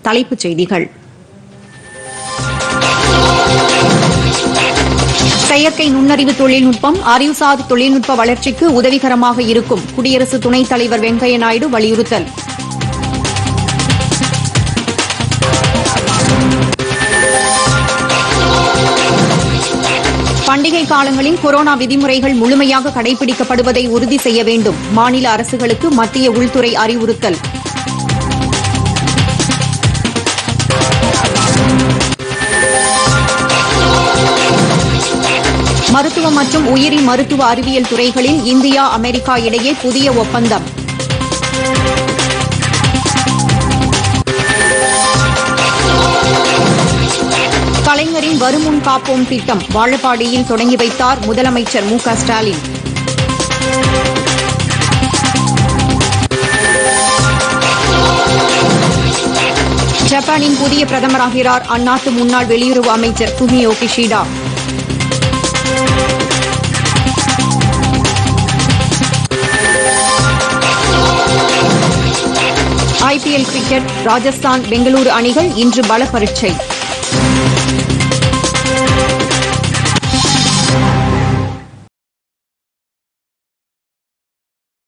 தலைப்புச் செய்திகள் செயற்கை நுண்ணறிவு தொழில்நுட்பம் அறிவுசார் தொழில்நுட்ப வளர்ச்சிக்கு உதவிகரமாக இருக்கும் குடியரசு துணைத் தலைவர் வெங்கையா நாயுடு வலியுறுத்தல் பண்டிகை காலங்களில் கொரோனா விதிமுறைகள் முழுமையாக கடைபிடிக்கப்படுவதை உறுதி செய்ய வேண்டும் மாநில அரசுகளுக்கு மத்திய உள்துறை அறிவுறுத்தல் மருத்துவ மற்றும் உயிரி மருத்துவ அறிவியல் துறைகளில் இந்தியா அமெரிக்கா இடையே புதிய ஒப்பந்தம் கலைஞரின் வருமுன் காப்போம் திட்டம் வாழப்பாடியில் தொடங்கி வைத்தார் முதலமைச்சர் மு க ஸ்டாலின் ஜப்பானின் புதிய பிரதமராகிறார் அந்நாட்டு முன்னாள் வெளியுறவு அமைச்சர் Fumio Kishida IPL cricket Rajasthan Bengaluru அணிகள் இன்று பல பரீட்சை